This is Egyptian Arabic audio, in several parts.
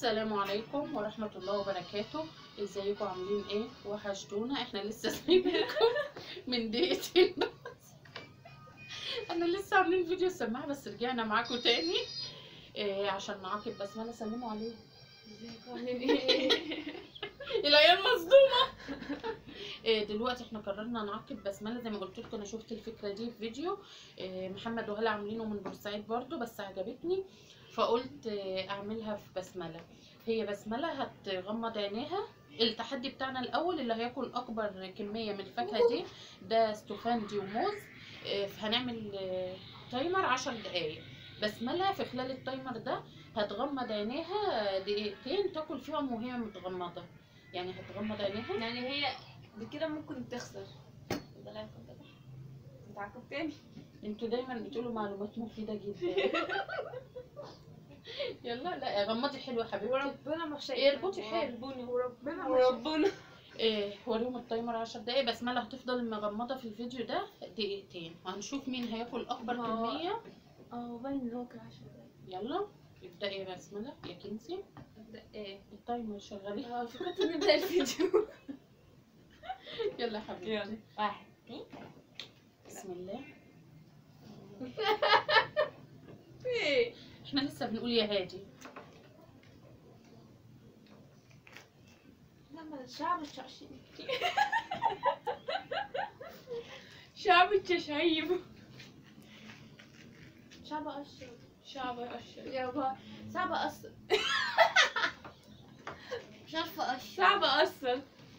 السلام عليكم ورحمة الله وبركاته ازيكم عاملين ايه وحشتونا احنا لسه سايبينكم من دقيقتين بس انا لسه عاملين فيديو السماعة بس رجعنا معاكم تاني إيه عشان نعاقب بسملة سلموا عليه ازيكم عاملين ايه؟ العيال مصدومة إيه دلوقتي احنا قررنا نعاقب بسملة زي ما قلت لكم انا شفت الفكرة دي في فيديو إيه محمد وهلا عاملينه من بورسعيد برضو بس عجبتني فقلت إيه اعملها في بسملة هي بسملة هتغمض عينيها التحدي بتاعنا الاول اللي هياكل اكبر كمية من الفاكهة دي ده استوفاندي وموز إيه هنعمل إيه تايمر عشر دقايق بسملة في خلال التايمر ده هتغمض عينيها دقيقتين تاكل فيهم وهي متغمضة يعني هتغمض عينيها يعني هي بكده ممكن تخسر ده لا يكون كده نتعاقب تاني انتوا دايما بتقولوا معلومات مفيدة جدا يلا لا غمضي حلوة يا حبيبتي وربنا ما شيء إيه، اربطي حلو. وربنا وربنا وربنا. وربنا ايه وريهم التايمر 10 دقايق بسملة هتفضل مغمضة في الفيديو ده دقيقتين وهنشوف مين هياكل اكبر ما هو- كمية اه باين ان هو كان 10 دقايق يلا ابدأي يا بسملة يا كنسي ابدا ايه التايمر شغالي اه فكرت نبدا الفيديو يلا يا حبيبتي يلا واحد اتنين بسم الله ايه احنا لسه بنقول يا هادي لما الشعب الشعشي شعب التشعيب شعب أشرب شعب أشرب يابا صعب أصل مش عارفة أشرب صعب أصل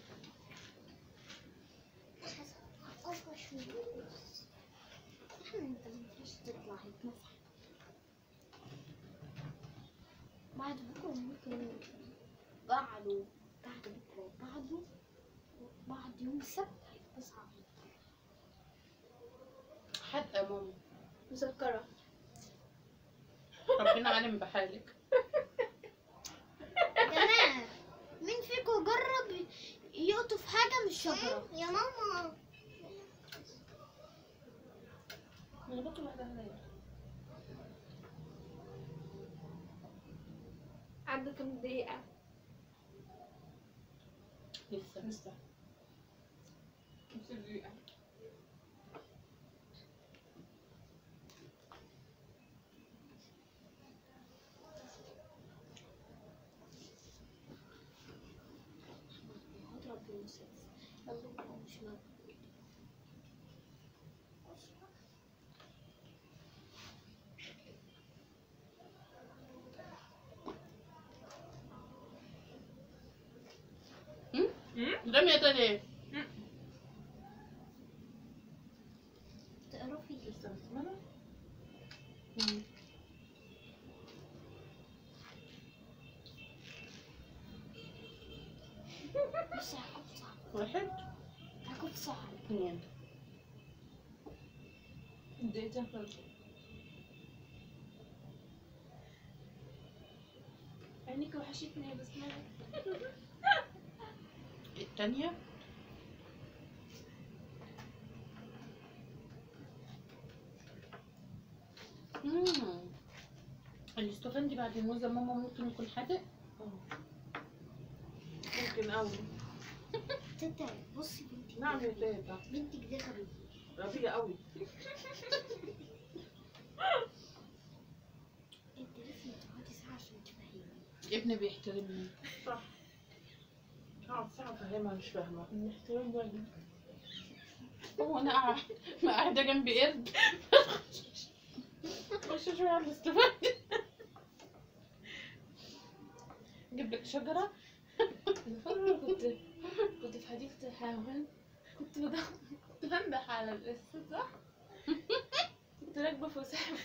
أصلا شوية احنا انت مينفعش تطلع هيتمسح بعد بكرة ممكن بعده بعد بكرة بعده بعد يوم السبت هيبقى صعب حد يا ماما مسكرة ربنا عالم بحالك يا جماعة مين فيكم جرب يقطف حاجة من الشجرة يا ماما أنا باكل واحدة هدايا عدى كام دقيقة لسه لسه نص دقيقة هضرب بالمسدس يلا هو مش موجود رمية تانية تقرا فيه لسه بسملة بس هاخد صعب واحد هاخد صعب اثنين دقيقتين خلصوا عينيك وحشتني يا بسمة التانية مم. الاستوفان بعد الموز يا ماما ممكن يكون حادق ممكن أوي تتا بصي بنتي نعم يا تيتا بنتك دي غبية غبية أوي انت لازم تقعدي ساعة عشان تفهمي ابني بيحترمني صح قاعد ساعة أفهمها مش فاهمة نحترم بالي هو انا قاعد ما قاعده جنبي قرد خش شويه على الاستوفان اجيب لك شجره أنا فاكرة كنت كنت في حديقة الحيوان كنت بدح كنت بنبح على الأسد صح؟ كنت راكبة في سحب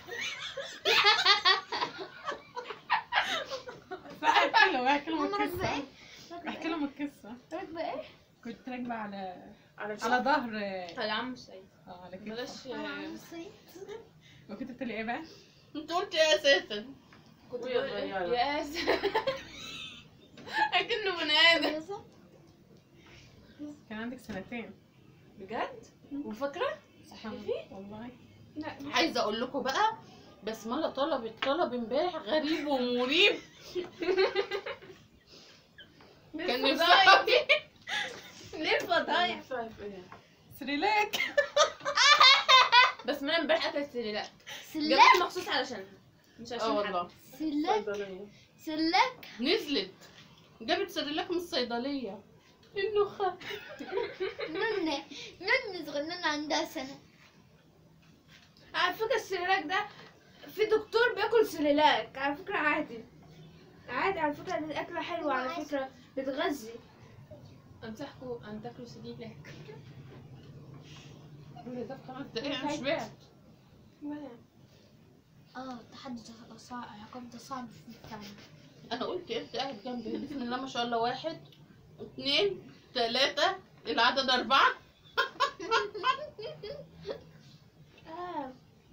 احكي له احكي ماما راكبة ايه؟ احكي لهم القصه راكبة ايه؟ كنت راكبه على على على ظهر على عم سعيد اه على كده بلاش انا عم سيد وكنت بتقولي ايه بقى؟ انت قلت ايه اساسا؟ كنت وهي بقول صغيرة. إيه؟ يا آسف أكنه بني آدم كان عندك سنتين بجد؟ وفاكرة؟ صحيح والله لا عايزه اقول لكم بقى بسمله طلبت طلب امبارح غريب ومريب ايه سريلاك بس من امبارح اكلت سريلاك سلاك جابت مخصوص علشانها مش عشان اه حد. والله سلاك صيدلية سلاك نزلت جابت سريلاك من الصيدليه النخه نن نن صغننة عندها سنة على فكرة السريلاك ده في دكتور بياكل سريلاك على فكرة عادي عادي على فكرة دي أكلة حلوة على فكرة بتغذي أنصحكم أن تاكلوا سريلاك كل ده في خمس دقايق انا شبعت اه التحدي ده صعب العقاب ده صعب في بتاعنا انا قلت انت قاعد جنبي بسم الله ما شاء الله واحد اثنين ثلاثة العدد أربعة آه.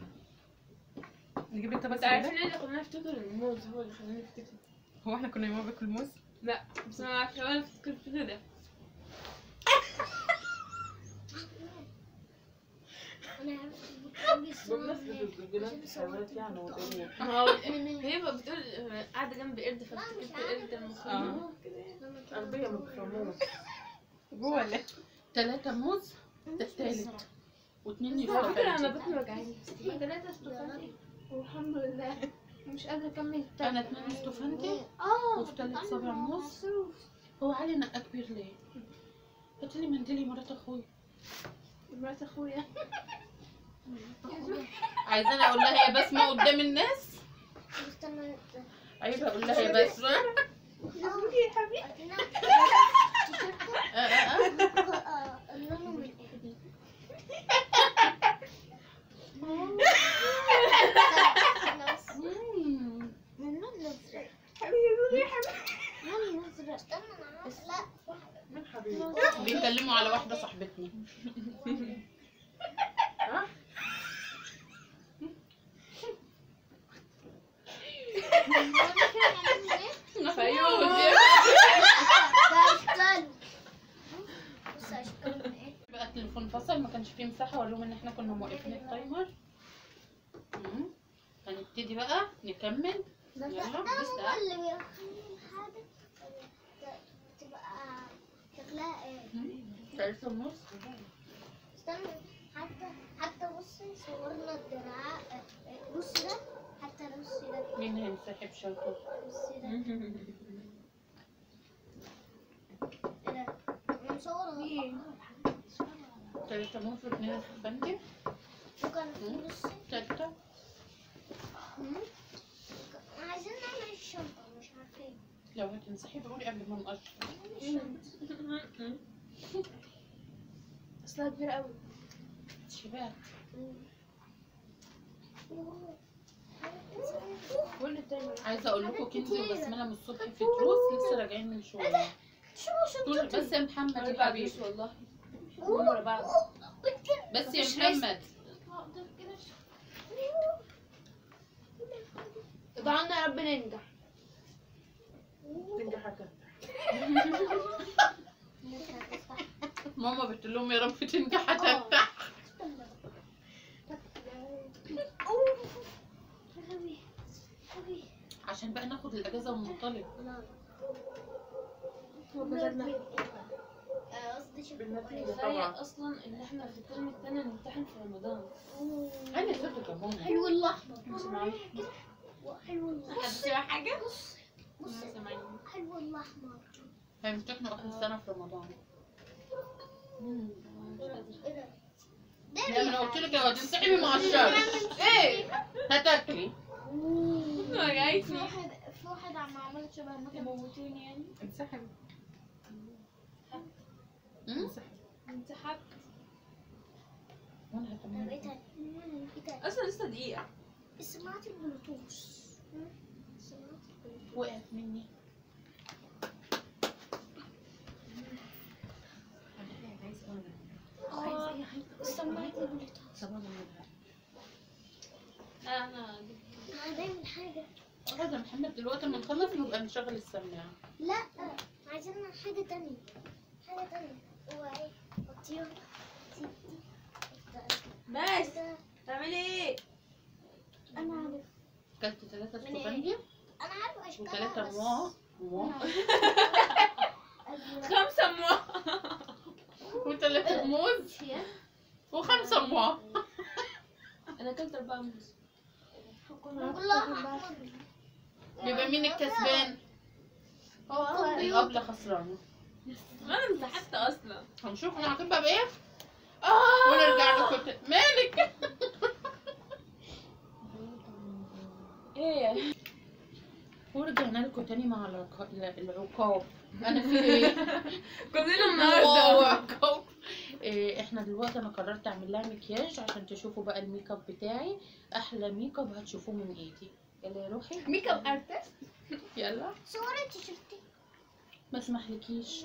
نجيب انت بس بس عارفين اللي خلاني افتكر الموز هو اللي خلاني افتكر هو احنا كنا يوم باكل موز لا بس انا عارفه وانا افتكرت كده انا عارفة بمناسبة الجنان الحيوانات يعني وإيه ما هو هي بقى بتقول آه، قاعده جنب قرد فافتكرت القرد المخلوق كده أغبياء ما بيفهموش جوه ولا إيه؟ ثلاثة موز ده التالت واثنين على فكره انا يفتح بطني وجعاني ثلاثه استفادي والحمد لله مش قادره اكمل انا اثنين استفندي اه وفي ثلاث صابع موز هو علي نقى كبير ليه؟ هات لي منديلي مرات اخويا مرات اخويا عايزاني اقول لها يا بسمة قدام الناس استنى عيب اقول لها يا بسمة يا حبيبي آه، آه، آه. اللون من ايدي مم. من لون الازرق حبيبي يا حبيبي لون الازرق استنى انا عارف لا من حبيبي بيكلموا على واحدة صاحبتنا ها فيوز ده اشكال بص اشكال من ايه بقى التليفون فصل ما كانش فيه مساحة اقول لهم ان احنا كنا موقفين التايمر مم. هنبتدي بقى نكمل ده يلا، ده بس هو ده. اللي بيخلي الحاجة ت- تبقى شكلها ايه ثلاثة ونص استنى حتى حتى بصي صورنا الدراع بصي ده حتى بصي ده مين هينسحب شاطر بصي ده ايه ده مصورة ثلاثة ونص واثنين استفندي وكان في بصي ثلاثة عايزين نعمل الشنطة مش عارفين لو هتنسحب قولي قبل ما نقشر اصلها كبير قوي شباب كل التاني عايزة اقول لكم كنزي وبسملة من الصبح في دروس لسه راجعين من شوية شو طول بس يا محمد ما يا بعديش حبيبي والله كلهم ورا بعض بس يا مفيش ريس. محمد ادعوا يا رب ننجح تنجح هتنجح ماما بتقول لهم يا رب تنجح هتنجح عشان بقى ناخد الاجازة وننطلق وجدنا قصدي شوف بالنتيجة طبعا كفايه اصلا ان احنا في الترم التاني نمتحن في رمضان انا صدق يا ماما حلو الاحمر مش معايا حلو الأحمر. حد سمع حاجه بص بص ما سمعني حلو الاحمر هيمتحنوا اخر السنة في رمضان ايه ده لا ما انا قلت لك يا تنسحبي مع الشر ايه هتاكلي وجعتني في واحد في واحد عم عمل شبه ما كان موتوني يعني انسحب أمم؟ انسحب انسحبت وانا طب هكمل ايه تاني؟ ايه تاني؟ اصلا لسه دقيقه سمعت البلوتوث سمعت البلوتوث وقعت مني اه سمعت البلوتوث لا انا انا دايما حاجة هذا محمد دلوقتي لما نخلص نبقى نشغل السماعة لا عايزين حاجة تانية حاجة تانية هو ايه الطيور ستي بس ده تعملي ايه انا عارف كلت ثلاثة من إيه؟ سكوبانجي انا عارف اشكالها وثلاثة بس موا موا أزرق. خمسه مو وثلاثة موز وخمسة موز انا اكلت اربعة موز والله يبقى مين الكسبان؟ الأبلة خسرانة انا انسحبت اصلا هنشوف نعاقبها بإيه؟ ونرجع لكم ت- مالك؟ ايه ورجعنا لكم تاني مع العقاب العقاب انا في ايه؟ كلنا واو، عقاب إيه، احنا دلوقتي انا قررت اعمل لها مكياج عشان تشوفوا بقى الميك اب بتاعي احلى ميك اب هتشوفوه من ايدي يلا يا روحي ميك اب ارتست يلا صورة تيشيرتي ما اسمحلكيش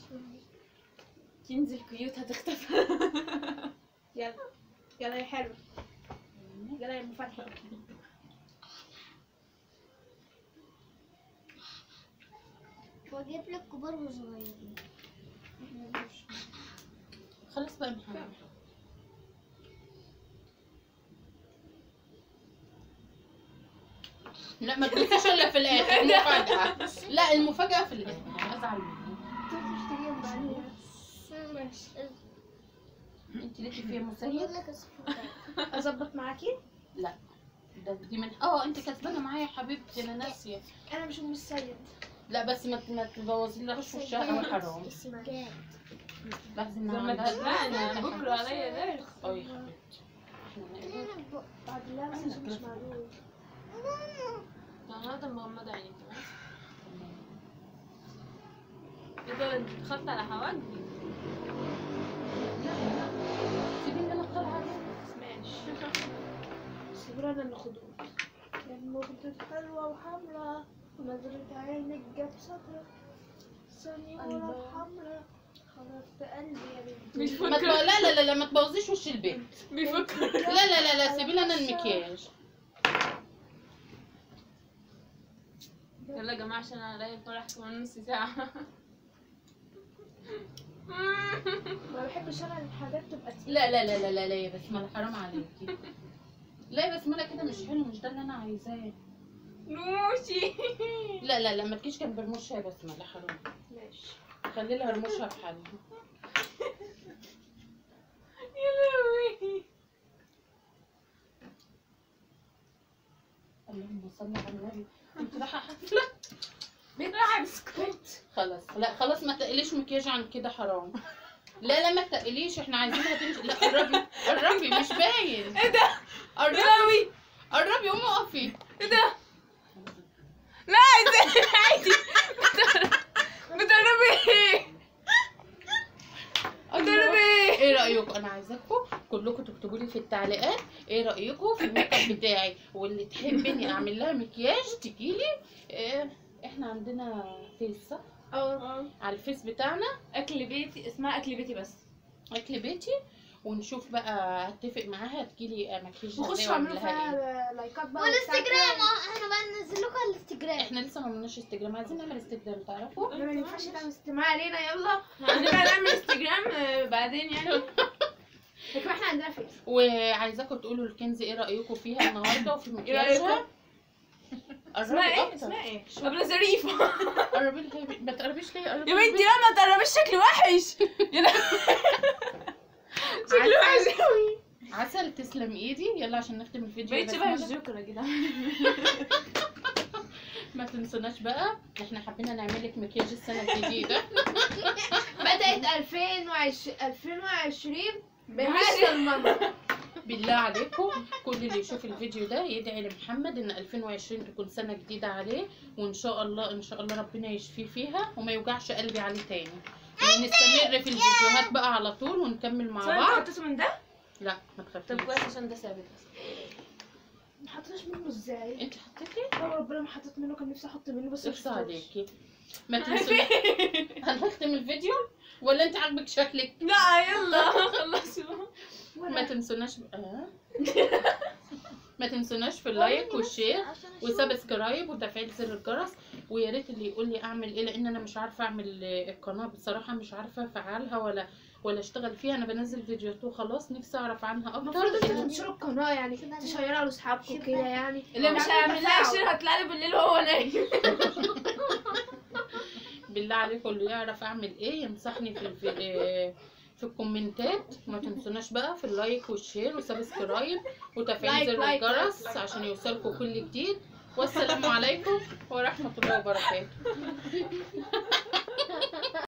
كنز الكيوت هتختفي يلا يلا يا حلو يلا يا ام فتحي واجيب لك كبار وصغيرين خلاص بقى يا محمد لا ما تبصيش الا في الاخر المفاجأة لا المفاجأة في الاخر ازعل مني انت ليكي فيها مسيب بقول لك الصورة اظبط معاكي ده دي من اه انت كسبانه معايا يا حبيبتي انا ناسيه انا مش ام السيد لا بس ما ما تبوظيلهاش وشها قوي حرام جاد لازم لما نعملها تزعلنا بكره عليا درس اه يا حبيبتي احنا نقدر. بعد الله بس عشان مش معلوم النهارده مغمضة عيني ايه ده انت دخلت على حواجبي سيبيني انا اختار حاجه ماشي سيبونا انا اللي خدوه يا الموجة حلوة وحمرا ونظرة عينك جاب صدرك سنيورة حمرا خلصت قلبي يا بنتي ما تبو... لا لا لا لا ما تبوظيش وش البيت بيفكر لا لا لا لا سيبي لي انا المكياج يلا يا جماعة عشان انا رايح فرح كمان نص ساعة ما بحبش انا الحاجات تبقى تقيلة لا لا لا لا لا لا يا بسمله حرام عليكي لا يا بسمله كده مش حلو مش ده اللي انا عايزاه نوشي لا لا لا ما تجيش جنب رموشها يا بسمله حرام ماشي خلي لها رموشها في حالها يا لهوي اللهم صل على النبي انت رايحه حفله بيطلع بسكوت خلاص لا خلاص ما تقليش مكياج عن كده حرام لا لا ما تقليش احنا عايزينها تمشي لا قربي قربي مش باين ايه ده قربي يا لهوي قربي قومي اقفي ايه ده لا ازاي عادي بتقربي ايه بتقربي ايه ايه رايكم انا عايزاكم كلكم تكتبوا لي في التعليقات ايه رايكم في الميك اب بتاعي واللي تحبني اعمل لها مكياج تجيلي إيه احنا عندنا فيس صح اه على الفيس بتاعنا اكل بيتي اسمها اكل بيتي بس اكل بيتي ونشوف بقى اتفق معاها تجيلي مكياج وخشوا ازاي واعمل اعملوا لها ايه فيها لايكات بقى والانستجرام اه احنا بقى ننزل لكم على الانستجرام احنا لسه ما عملناش انستجرام عايزين نعمل انستجرام تعرفوا ما ينفعش تعمل استماع علينا يلا هنبقى نعمل انستجرام آه، بعدين يعني لكن احنا عندنا فيس وعايزاكم تقولوا الكنز ايه رايكم فيها النهارده وفي ايه مكياجها رايكم اسمها قربي ايه اكتر اسمها ايه قبل ظريفة قربي لي طيب، ما تقربيش ليه قربي يا لي. بنتي لا ما تقربيش شكلي وحش يا لا شكلي وحش قوي عسل تسلم ايدي يلا عشان نختم الفيديو بقيت بس شبه ما- الجوكر يا جدعان ما تنسوناش بقى احنا حبينا نعمل لك مكياج السنه الجديده بدأت 2020 2020 بمثل المنظر بالله عليكم كل اللي يشوف الفيديو ده يدعي لمحمد ان 2020 تكون سنه جديده عليه وان شاء الله ان شاء الله ربنا يشفيه فيها وما يوجعش قلبي عليه تاني ونستمر في الفيديوهات بقى على طول ونكمل مع صار انت بعض حطيته من ده لا ما طب تخافيش كويس عشان ده ثابت ما حطيتش منه ازاي؟ انت حطيتي لا ربنا ما حطيت منه كان نفسي احط منه بس ما اخصى شفتوش. عليكي ما تنسونيش هنختم الفيديو ولا انت عاجبك شكلك لا يلا خلصوا ما تنسوناش آه. ما تنسوناش في اللايك والشير وسبسكرايب وتفعيل زر الجرس ويا ريت اللي يقول لي اعمل ايه لان انا مش عارفه اعمل آه، القناه بصراحه مش عارفه افعلها ولا ولا اشتغل فيها انا بنزل فيديوهات وخلاص نفسي اعرف عنها المفروض انتوا اكتر تنشروا القناه يعني تشيروا لاصحابكم كده يعني اللي مش هيعمل لها شير هطلع له بالليل وهو نايم بالله عليكم اللي يعرف اعمل ايه ينصحني في الفي... آه، في الكومنتات ما تنسوناش بقى في اللايك والشير وسبسكرايب وتفعيل لايك، زر لايك، الجرس لايك، لايك. عشان يوصلكم كل جديد والسلام عليكم ورحمة الله وبركاته